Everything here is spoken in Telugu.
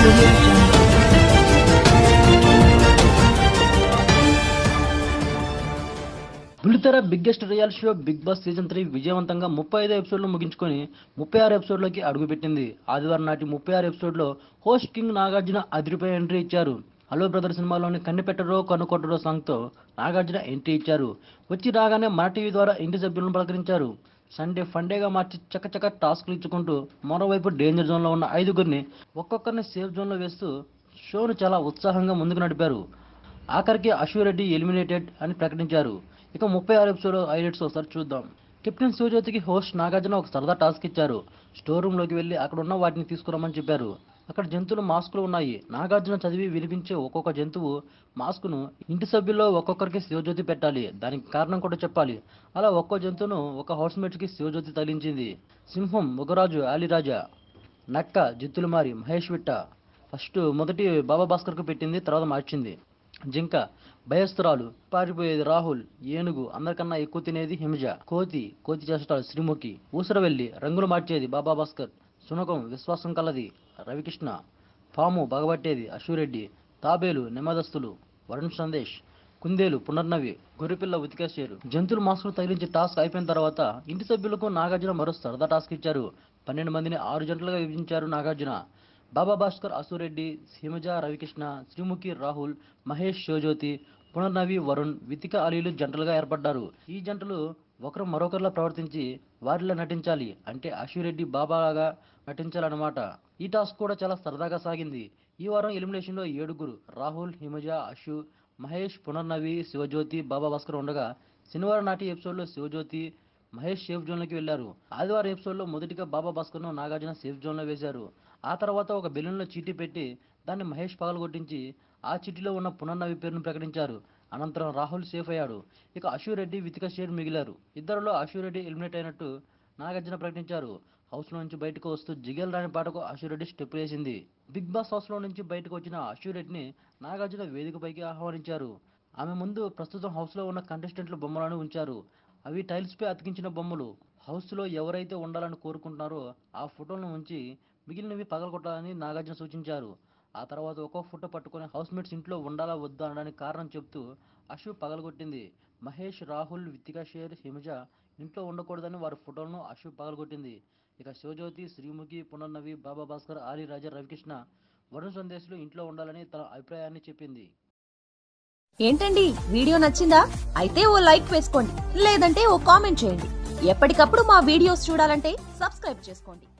audio jungle. బుల్లితెర biggest real show Bigg Boss season three విజయవంతంగా ముప్పై ఐదు ఎపిసోడ్లు ముగించుకొని ముప్పై ఆరు ఎపిసోడ్లోకి అడుగుపెట్టింది ఆదివారం నాటి ముప్పై ఆరు ఎపిసోడ్లో హోస్ట్ కింగ్ నాగార్జున అదిరిపోయి ఎంట్రీ ఇచ్చారు హలో బ్రదర్ సినిమాలోని కన్నిపెట్టరో కన్నుకొట్టరో సాంగ్తో నాగార్జున ఎంట్రీ ఇచ్చారు వచ్చి రాగానే మన టీవీ ద్వారా ఇంటి సభ్యులను పలకరించారు సండే ఫండేగా మార్చి చకచక టాస్క్లు ఇచ్చుకుంటూ మరోవైపు డేంజర్ జోన్లో ఉన్న ఐదుగురిని ఒక్కొక్కరిని సేఫ్ జోన్లో వేస్తూ షోను చాలా ఉత్సాహంగా ముందుకు నడిపారు ఆఖరికి అశ్వరెడ్డి ఎలిమినేటెడ్ అని ప్రకటించారు ఇక ముప్పై ఆరు ఎపిసోడ్ హైలైట్స్ ఒకసారి చూద్దాం కెప్టెన్ శివజ్యోతికి హోస్ట్ నాగార్జున ఒక సరదా టాస్క్ ఇచ్చారు స్టోర్ రూమ్ లోకి వెళ్ళి అక్కడ ఉన్న వాటిని తీసుకురమ్మని చెప్పారు అక్కడ జంతువులు మాస్కులు ఉన్నాయి నాగార్జున చదివి వినిపించే ఒక్కొక్క జంతువు మాస్కును ఇంటి సభ్యుల్లో ఒక్కొక్కరికి శివజ్యోతి పెట్టాలి దానికి కారణం కూడా చెప్పాలి అలా ఒక్కో జంతువును ఒక హౌస్ మేట్కి శివజ్యోతి తగిలించింది సింహం ముగరాజు ఆలిరాజా నక్క జిత్తులమారి మహేష్ విట్ట ఫస్ట్ మొదటి బాబా భాస్కర్కు పెట్టింది తర్వాత మార్చింది జింక భయస్తురాలు పారిపోయేది రాహుల్ ఏనుగు అందరికన్నా ఎక్కువ తినేది హిమజ కోతి కోతి చేష్టాలు శ్రీముఖి ఊసరవెల్లి రంగులు మార్చేది బాబా భాస్కర్ సునకం విశ్వాసం కలది రవికృష్ణ పాము బగబట్టేది అశ్వరెడ్డి తాబేలు నెమ్మదస్తులు వరుణ్ సందేశ్ కుందేలు పునర్నవి గొర్రెపిల్ల ఉతికేశారు జంతువులు మాస్కులు తగిలించి టాస్క్ అయిపోయిన తర్వాత ఇంటి సభ్యులకు నాగార్జున మరో సరదా టాస్క్ ఇచ్చారు పన్నెండు మందిని ఆరు జంటలుగా విభజించారు నాగార్జున బాబా భాస్కర్ అసురెడ్డి హిమజ రవికృష్ణ శ్రీముఖి రాహుల్ మహేష్ శివజ్యోతి పునర్నవి వరుణ్ వితిక అలీలు జంటలుగా ఏర్పడ్డారు ఈ జంటలు ఒకరు మరొకరిలా ప్రవర్తించి వారిలా నటించాలి అంటే అశ్విరెడ్డి బాబాగా నటించాలన్నమాట ఈ టాస్క్ కూడా చాలా సరదాగా సాగింది ఈ వారం ఎలిమినేషన్లో ఏడుగురు రాహుల్ హిమజ అశు మహేష్ పునర్నవి శివజ్యోతి బాబా భాస్కర్ ఉండగా శనివారం నాటి ఎపిసోడ్లో శివజ్యోతి మహేష్ సేఫ్ జోన్లోకి వెళ్లారు ఆదివారం ఎపిసోడ్లో మొదటిగా బాబా భాస్కర్ను నాగార్జున సేఫ్ జోన్లో వేశారు ఆ తర్వాత ఒక బెలూన్లో చీటీ పెట్టి దాన్ని మహేష్ పగలగొట్టించి ఆ చీటీలో ఉన్న పునర్నవి పేరును ప్రకటించారు అనంతరం రాహుల్ సేఫ్ అయ్యాడు ఇక అశు రెడ్డి వితిక షేర్ మిగిలారు ఇద్దరిలో అశు రెడ్డి ఎలిమినేట్ అయినట్టు నాగార్జున ప్రకటించారు హౌస్ లో నుంచి బయటకు వస్తూ జిగేల్ రాని పాటకు అశురెడ్డి స్టెప్ వేసింది బిగ్ బాస్ హౌస్ లో నుంచి బయటకు వచ్చిన అశురెడ్డిని నాగార్జున వేదికపైకి ఆహ్వానించారు ఆమె ముందు ప్రస్తుతం హౌస్ లో ఉన్న కంటెస్టెంట్ల బొమ్మలను ఉంచారు అవి టైల్స్ పై అతికించిన బొమ్మలు హౌస్ లో ఎవరైతే ఉండాలని కోరుకుంటున్నారో ఆ ఫోటోలను ఉంచి మిగిలినవి పగలగొట్టాలని నాగార్జున సూచించారు ఆ తర్వాత ఒక్కో ఫోటో పట్టుకొని హౌస్ మేట్స్ ఇంట్లో ఉండాలా వద్దా అనడానికి కారణం చెప్తూ అశు పగలగొట్టింది మహేష్ రాహుల్ విత్తికా షేర్ హిమజ ఇంట్లో ఉండకూడదని వారి ఫోటోలను అశు పగలగొట్టింది ఇక శివజ్యోతి శ్రీముఖి పునర్నవి బాబా భాస్కర్ ఆలి రాజా రవికృష్ణ వరుణ్ సందేశ్లు ఇంట్లో ఉండాలని తన అభిప్రాయాన్ని చెప్పింది ఏంటండి వీడియో నచ్చిందా అయితే ఓ లైక్ వేసుకోండి లేదంటే ఓ కామెంట్ చేయండి ఎప్పటికప్పుడు మా వీడియోస్ చూడాలంటే సబ్స్క్రైబ్ చేసుకోండి